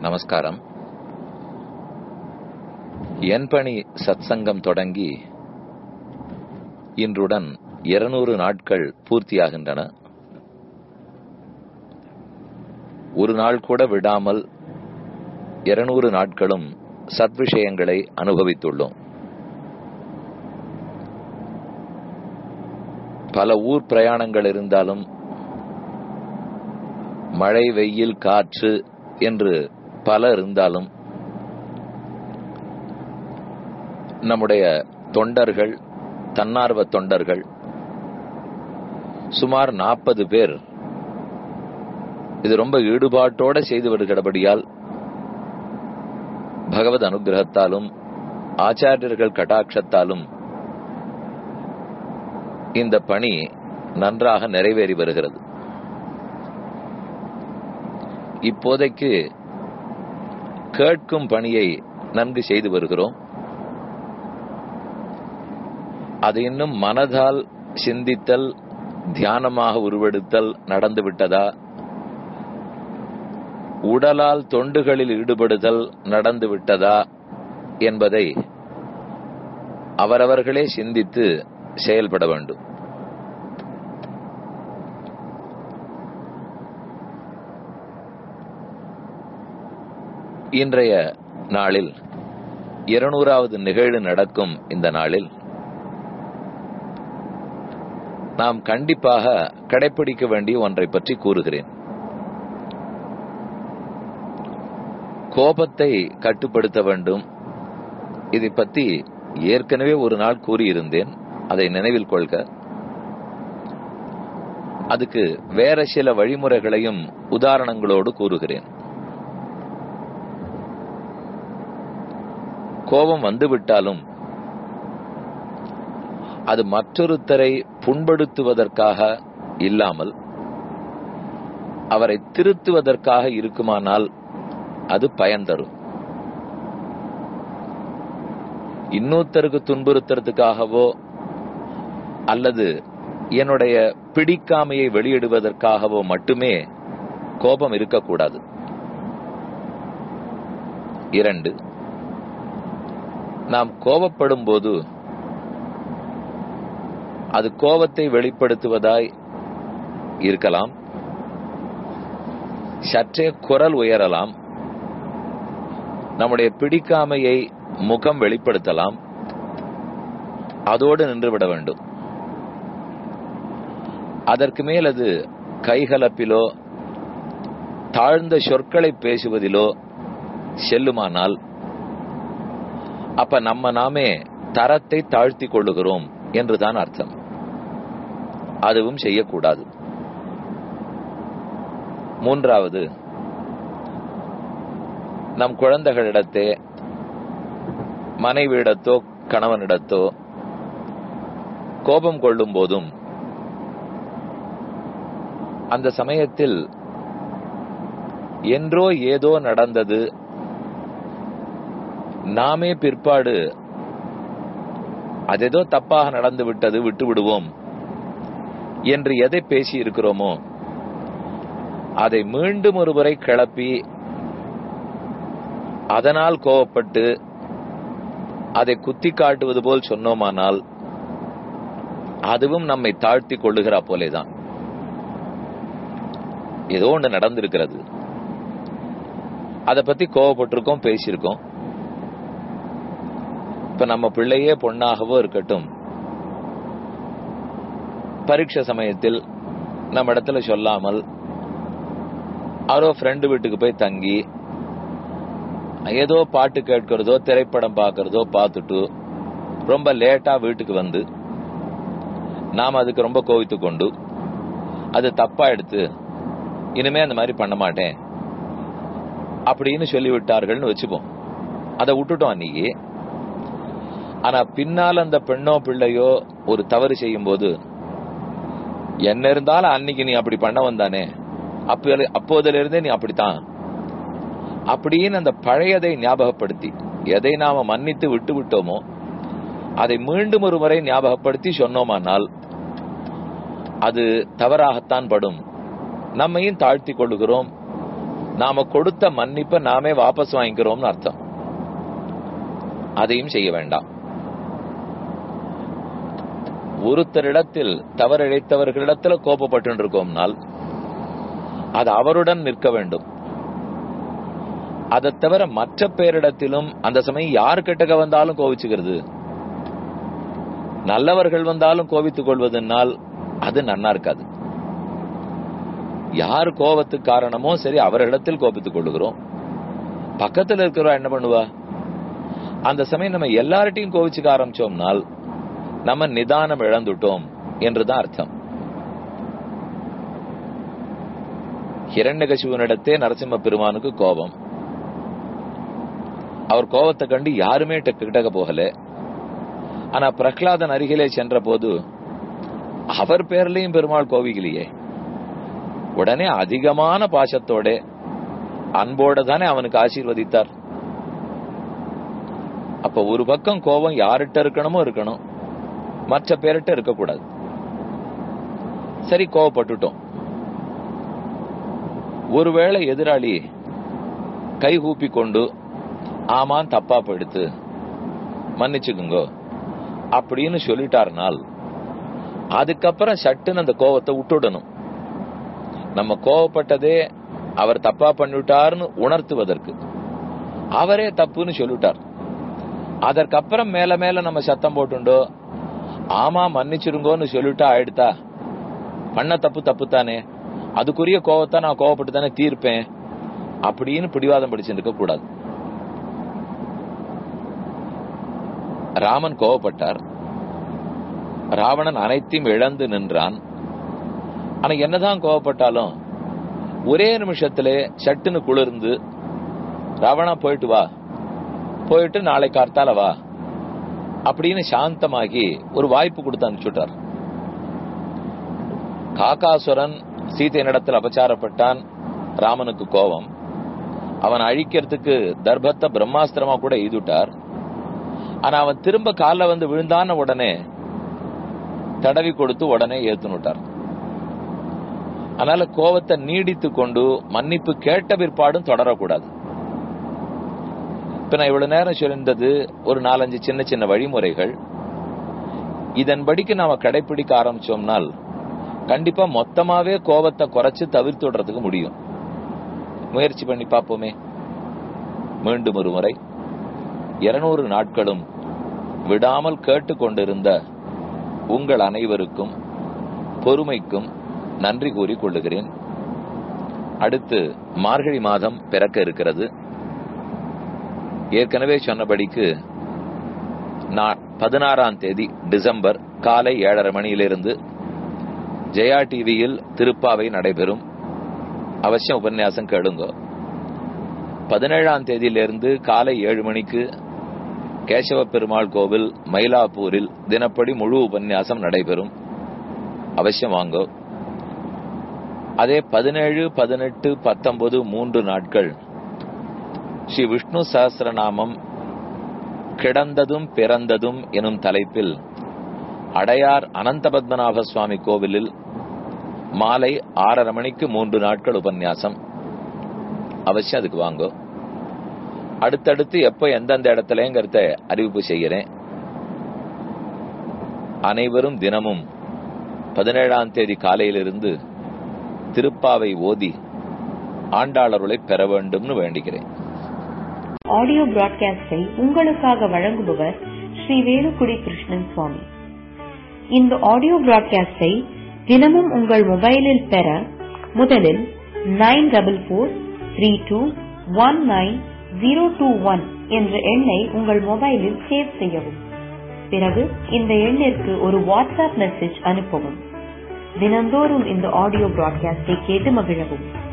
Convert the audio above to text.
நமஸ்காரம் என் பணி சத்சங்கம் தொடங்கி இன்றுடன் இருநூறு நாட்கள் பூர்த்தியாகின்றன ஒரு நாள் கூட விடாமல் இருநூறு நாட்களும் சத்விஷயங்களை அனுபவித்துள்ளோம் பல ஊர் பிரயாணங்கள் இருந்தாலும் மழை வெயில் காற்று என்று பல இருந்தாலும் நம்முடைய தொண்டர்கள் தன்னார்வ தொண்டர்கள் சுமார் நாற்பது பேர் இது ரொம்ப ஈடுபாட்டோட செய்து வருகிறபடியால் பகவத் அனுகிரகத்தாலும் ஆச்சாரியர்கள் கட்டாட்சத்தாலும் இந்த பணி நன்றாக நிறைவேறி வருகிறது இப்போதைக்கு கேட்கும் பணியை நன்கு செய்து வருகிறோம் அது இன்னும் மனதால் சிந்தித்தல் தியானமாக உருவெடுத்தல் நடந்து விட்டதா உடலால் தொண்டுகளில் ஈடுபடுதல் நடந்து விட்டதா என்பதை அவரவர்களே சிந்தித்து செயல்பட வேண்டும் இன்றைய நாளில் இருநூறாவது நிகழ்வு நடக்கும் இந்த நாளில் நாம் கண்டிப்பாக கடைபிடிக்க வேண்டிய ஒன்றை பற்றி கூறுகிறேன் கோபத்தை கட்டுப்படுத்த வேண்டும் இதை பற்றி ஏற்கனவே ஒரு நாள் கூறியிருந்தேன் அதை நினைவில் கொள்க அதுக்கு வேற சில வழிமுறைகளையும் உதாரணங்களோடு கூறுகிறேன் கோபம் வந்துவிட்டாலும் அது மற்றொருத்தரை புண்படுத்துவதற்காக இல்லாமல் அவரை திருத்துவதற்காக இருக்குமானால் அது பயன் தரும் இன்னொருத்தருக்கு துன்புறுத்துறதுக்காகவோ அல்லது என்னுடைய பிடிக்காமையை வெளியிடுவதற்காகவோ மட்டுமே கோபம் இருக்கக்கூடாது இரண்டு நாம் கோபப்படும் போது அது கோபத்தை வெளிப்படுத்துவதாய் இருக்கலாம் சற்றே குரல் உயரலாம் நம்முடைய பிடிக்காமையை முகம் வெளிப்படுத்தலாம் அதோடு நின்றுவிட வேண்டும் அதற்கு மேல் அது கைகலப்பிலோ தாழ்ந்த சொற்களை பேசுவதிலோ செல்லுமானால் அப்ப நம்ம நாமே தரத்தை தாழ்த்தி கொள்ளுகிறோம் என்றுதான் அர்த்தம் அதுவும் செய்யக்கூடாது மூன்றாவது நம் குழந்தைகளிடத்தே மனைவியிடத்தோ கணவனிடத்தோ கோபம் கொள்ளும் போதும் அந்த சமயத்தில் என்றோ ஏதோ நடந்தது நாமே பிற்பாடு அதேதோ தப்பாக நடந்து விட்டது விட்டு விடுவோம் என்று எதை பேசி இருக்கிறோமோ அதை மீண்டும் ஒருமுறை கிளப்பி அதனால் கோவப்பட்டு அதை குத்தி காட்டுவது போல் சொன்னோமானால் அதுவும் நம்மை தாழ்த்தி கொள்ளுகிறா போலேதான் ஏதோ ஒன்று நடந்திருக்கிறது அதை பத்தி கோவப்பட்டிருக்கோம் பேசியிருக்கோம் இப்ப நம்ம பிள்ளையே பொண்ணாகவோ இருக்கட்டும் பரீட்சை சமயத்தில் நம்ம இடத்துல சொல்லாமல் யாரோ ஃப்ரெண்டு வீட்டுக்கு போய் தங்கி ஏதோ பாட்டு கேட்கிறதோ திரைப்படம் பார்க்கறதோ பார்த்துட்டு ரொம்ப லேட்டா வீட்டுக்கு வந்து நாம் அதுக்கு ரொம்ப கோவித்து கொண்டு அது தப்பா எடுத்து இனிமே அந்த மாதிரி பண்ண மாட்டேன் அப்படின்னு சொல்லிவிட்டார்கள்னு வச்சுப்போம் அதை விட்டுட்டோம் அன்னைக்கு ஆனா பின்னால் அந்த பெண்ணோ பிள்ளையோ ஒரு தவறு செய்யும் போது என்ன இருந்தாலும் அன்னைக்கு நீ அப்படி பண்ண வந்தானே அப்ப அப்போதுல இருந்தே நீ அப்படித்தான் அப்படின்னு அந்த பழையதை ஞாபகப்படுத்தி எதை நாம மன்னித்து விட்டு விட்டோமோ அதை மீண்டும் ஒரு முறை ஞாபகப்படுத்தி சொன்னோமானால் அது தவறாகத்தான் படும் நம்மையும் தாழ்த்தி கொள்ளுகிறோம் நாம கொடுத்த மன்னிப்பை நாமே வாபஸ் வாங்கிக்கிறோம்னு அர்த்தம் அதையும் செய்ய வேண்டாம் ஒருத்தரிடத்தில் தவறிழைத்தவர்களிடத்துல கோபப்பட்டு இருக்கோம்னால் அது அவருடன் நிற்க வேண்டும் அதை தவிர மற்ற பேரிடத்திலும் அந்த சமயம் யார் கிட்டக்க வந்தாலும் கோவிச்சுக்கிறது நல்லவர்கள் வந்தாலும் கோவித்துக் கொள்வதனால் அது நன்னா இருக்காது யார் கோபத்துக்கு காரணமோ சரி அவரிடத்தில் கோபித்துக் கொள்ளுகிறோம் பக்கத்துல இருக்கிறவா என்ன பண்ணுவா அந்த சமயம் நம்ம எல்லார்ட்டையும் கோவிச்சுக்க ஆரம்பிச்சோம்னால் நம்ம நிதானம் இழந்துட்டோம் என்றுதான் அர்த்தம் ஹிரண்யகசிவனிடத்தே நரசிம்ம பெருமானுக்கு கோபம் அவர் கோபத்தை கண்டு யாருமே கிட்டக்க போகல ஆனா பிரகலாதன் அருகிலே சென்ற போது அவர் பேர்லயும் பெருமாள் கோவிக்கலையே உடனே அதிகமான பாசத்தோட அன்போட தானே அவனுக்கு ஆசீர்வதித்தார் அப்ப ஒரு பக்கம் கோபம் யார்கிட்ட இருக்கணுமோ இருக்கணும் மற்ற பேர்கிட்ட இருக்கக்கூடாது சரி கோவப்பட்டுட்டோம் ஒருவேளை எதிராளி கை கூப்பி கொண்டு ஆமான் தப்பா போயிடுத்து மன்னிச்சுக்குங்க அப்படின்னு சொல்லிட்டாருனால் அதுக்கப்புறம் சட்டுன்னு அந்த கோவத்தை விட்டுடணும் நம்ம கோவப்பட்டதே அவர் தப்பா பண்ணிவிட்டார்னு உணர்த்துவதற்கு அவரே தப்புன்னு சொல்லிட்டார் அதற்கப்புறம் மேல மேல நம்ம சத்தம் போட்டுண்டோ ஆமா மன்னிச்சிருங்கோன்னு சொல்லிட்டா ஆயிடுதா பண்ண தப்பு தப்பு தானே அதுக்குரிய கோவத்தை நான் கோவப்பட்டு தானே தீர்ப்பேன் அப்படின்னு பிடிவாதம் பிடிச்சிருக்க கூடாது ராமன் கோவப்பட்டார் ராவணன் அனைத்தையும் இழந்து நின்றான் ஆனா என்னதான் கோவப்பட்டாலும் ஒரே நிமிஷத்திலே சட்டுன்னு குளிர்ந்து ராவணா போயிட்டு வா போயிட்டு நாளை கார்த்தால வா அப்படின்னு சாந்தமாகி ஒரு வாய்ப்பு கொடுத்து அனுப்பிச்சுட்டார் காக்காசுரன் சீதையினிடத்தில் அபச்சாரப்பட்டான் ராமனுக்கு கோபம் அவன் அழிக்கிறதுக்கு தர்பத்தை பிரம்மாஸ்திரமா கூட எய்துட்டார் ஆனா அவன் திரும்ப கால வந்து விழுந்தான உடனே தடவி கொடுத்து உடனே ஏத்துனுட்டார் அதனால கோபத்தை நீடித்து கொண்டு மன்னிப்பு கேட்ட பிற்பாடும் தொடரக்கூடாது இப்ப நான் இவ்வளவு நேரம் சொல்லியிருந்தது ஒரு நாலஞ்சு சின்ன சின்ன வழிமுறைகள் இதன்படிக்கு நாம கடைபிடிக்க ஆரம்பிச்சோம்னால் கண்டிப்பா மொத்தமாவே கோபத்தை குறைச்சு தவிர்த்து விடுறதுக்கு முடியும் முயற்சி பண்ணி பார்ப்போமே மீண்டும் ஒரு முறை இருநூறு நாட்களும் விடாமல் கேட்டுக்கொண்டிருந்த உங்கள் அனைவருக்கும் பொறுமைக்கும் நன்றி கூறி கொள்ளுகிறேன் அடுத்து மார்கழி மாதம் பிறக்க இருக்கிறது ஏற்கனவே சொன்னபடிக்கு பதினாறாம் தேதி டிசம்பர் காலை ஏழரை மணியிலிருந்து ஜெயா டிவியில் திருப்பாவை நடைபெறும் அவசியம் உபன்யாசம் கேளுங்க பதினேழாம் தேதியிலிருந்து காலை ஏழு மணிக்கு கேசவ பெருமாள் கோவில் மயிலாப்பூரில் தினப்படி முழு உபன்யாசம் நடைபெறும் அவசியம் வாங்க அதே பதினேழு பதினெட்டு பத்தொன்பது மூன்று நாட்கள் ஸ்ரீ விஷ்ணு சஹசிரநாமம் கிடந்ததும் பிறந்ததும் எனும் தலைப்பில் அடையார் அனந்த பத்மநாப சுவாமி கோவிலில் மாலை ஆறரை மணிக்கு மூன்று நாட்கள் உபன்யாசம் அவசியம் அதுக்கு வாங்க அடுத்தடுத்து எப்ப எந்தெந்த இடத்துலங்கிறத அறிவிப்பு செய்கிறேன் அனைவரும் தினமும் பதினேழாம் தேதி காலையிலிருந்து திருப்பாவை ஓதி ஆண்டாளருளை பெற வேண்டும்னு வேண்டுகிறேன் ஆடியோ பிராட்காஸ்டை உங்களுக்காக வழங்குபவர் ஸ்ரீ வேலுக்குடி கிருஷ்ணன் சுவாமி இந்த ஆடியோ பிராட்காஸ்டை தினமும் உங்கள் மொபைலில் பெற முதலில் nine double four three two one nine zero two one என்ற எண்ணை உங்கள் மொபைலில் சேவ் செய்யவும் பிறகு இந்த எண்ணிற்கு ஒரு வாட்ஸ்அப் மெசேஜ் அனுப்பவும் தினந்தோறும் இந்த ஆடியோ பிராட்காஸ்டை கேட்டு மகிழவும்